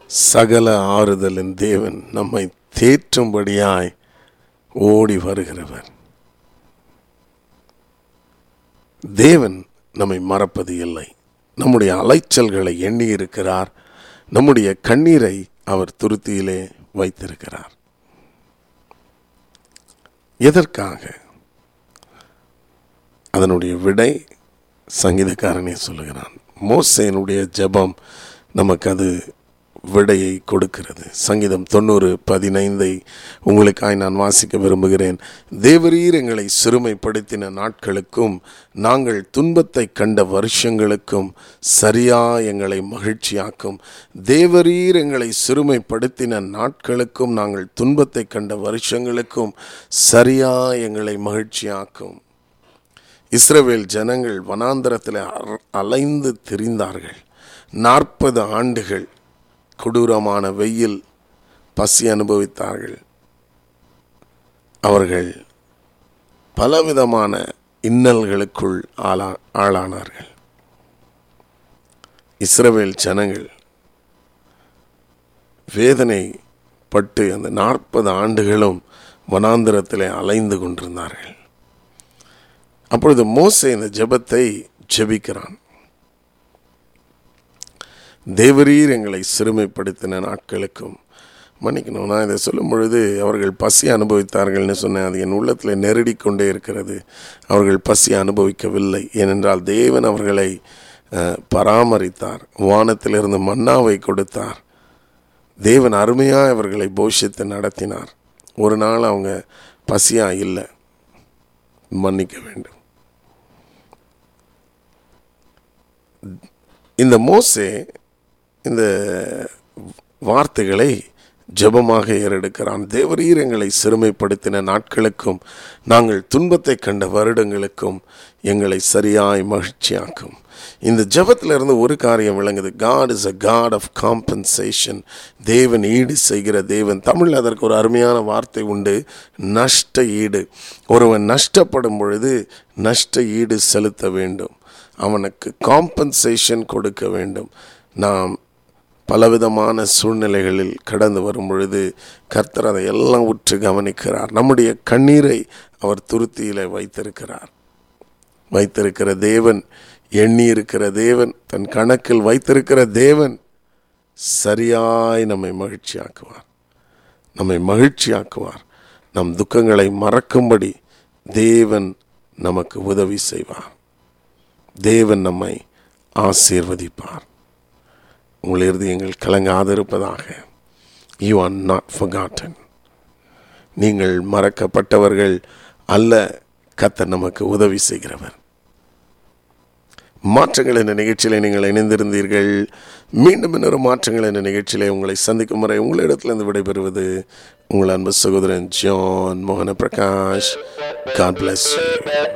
சகல ஆறுதலின் தேவன் நம்மை தேற்றும்படியாய் ஓடி வருகிறவர் தேவன் நம்மை மறப்பது இல்லை நம்முடைய அலைச்சல்களை எண்ணி இருக்கிறார் நம்முடைய கண்ணீரை அவர் துருத்தியிலே வைத்திருக்கிறார் எதற்காக அதனுடைய விடை சங்கீதக்காரனே சொல்லுகிறான் மோசேனுடைய ஜெபம் நமக்கு அது விடையை கொடுக்கிறது சங்கீதம் தொண்ணூறு பதினைந்தை உங்களுக்காய் நான் வாசிக்க விரும்புகிறேன் தேவரீர் எங்களை சிறுமைப்படுத்தின நாட்களுக்கும் நாங்கள் துன்பத்தை கண்ட வருஷங்களுக்கும் சரியா எங்களை மகிழ்ச்சியாக்கும் தேவரீர் எங்களை சிறுமைப்படுத்தின நாட்களுக்கும் நாங்கள் துன்பத்தை கண்ட வருஷங்களுக்கும் சரியா எங்களை மகிழ்ச்சியாக்கும் இஸ்ரவேல் ஜனங்கள் வனாந்தரத்தில் அ- அலைந்து திரிந்தார்கள் நாற்பது ஆண்டுகள் கொடூரமான வெயில் பசி அனுபவித்தார்கள் அவர்கள் பலவிதமான இன்னல்களுக்குள் ஆளா ஆளானார்கள் இஸ்ரவேல் ஜனங்கள் வேதனை பட்டு அந்த நாற்பது ஆண்டுகளும் வனாந்திரத்திலே அலைந்து கொண்டிருந்தார்கள் அப்பொழுது மோசே இந்த ஜெபத்தை ஜெபிக்கிறான் தேவரீர் எங்களை சிறுமைப்படுத்தின நாட்களுக்கும் மன்னிக்கணும் நான் இதை சொல்லும் பொழுது அவர்கள் பசி அனுபவித்தார்கள்னு சொன்னேன் அது என் உள்ளத்தில் நெருடி கொண்டே இருக்கிறது அவர்கள் பசி அனுபவிக்கவில்லை ஏனென்றால் தேவன் அவர்களை அஹ், பராமரித்தார் வானத்திலிருந்து மன்னாவை கொடுத்தார் தேவன் அருமையாக அவர்களை போஷித்து நடத்தினார் ஒரு நாள் அவங்க பசியா இல்லை மன்னிக்க வேண்டும் இந்த மோசே இந்த வார்த்தைகளை ஜெபமாக ஏறெடுக்கிறான் தேவரீர் எங்களை சிறுமைப்படுத்தின நாட்களுக்கும் நாங்கள் துன்பத்தை கண்ட வருடங்களுக்கும் எங்களை சரியாய் மகிழ்ச்சியாக்கும் இந்த ஜெபத்திலிருந்து ஒரு காரியம் விளங்குது God is a God of compensation தேவன் ஈடு செய்கிற தேவன் தமிழில் அதற்கு ஒரு அருமையான வார்த்தை உண்டு நஷ்ட ஈடு ஒருவன் நஷ்டப்படும் பொழுது நஷ்ட ஈடு செலுத்த வேண்டும் அவனுக்கு காம்பன்சேஷன் கொடுக்க வேண்டும் நாம் பலவிதமான சூழ்நிலைகளில் கடந்து வரும் பொழுது கர்த்தர் அதை எல்லாம் உற்று கவனிக்கிறார் நம்முடைய கண்ணீரை அவர் துருத்தியிலே வைத்திருக்கிறார் வைத்திருக்கிற தேவன் எண்ணி இருக்கிற தேவன் தன் கணக்கில் வைத்திருக்கிற தேவன் சரியாய் நம்மை மகிழ்ச்சியாக்குவார் நம்மை மகிழ்ச்சியாக்குவார் நம் துக்கங்களை மறக்கும்படி தேவன் நமக்கு உதவி செய்வார் தேவன் நம்மை ஆசீர்வதிப்பார் உங்கள் இருதயங்கள் கலங்காதிருப்பதாக யூ ஆர் நாட் forgotten நீங்கள் மறக்கப்பட்டவர்கள் அல்ல கத்தர் நமக்கு உதவி செய்கிறவர் மாற்றங்கள் என்ற நிகழ்ச்சியில் நீங்கள் இணைந்திருந்தீர்கள் மீண்டும் இன்னொரு மாற்றங்கள் என்ற நிகழ்ச்சியிலே உங்களை சந்திக்கும் வரை உங்களிடத்திலிருந்து விடைபெறுவது உங்கள் அன்பு சகோதரன் ஜான் மோகன பிரகாஷ் காட் bless you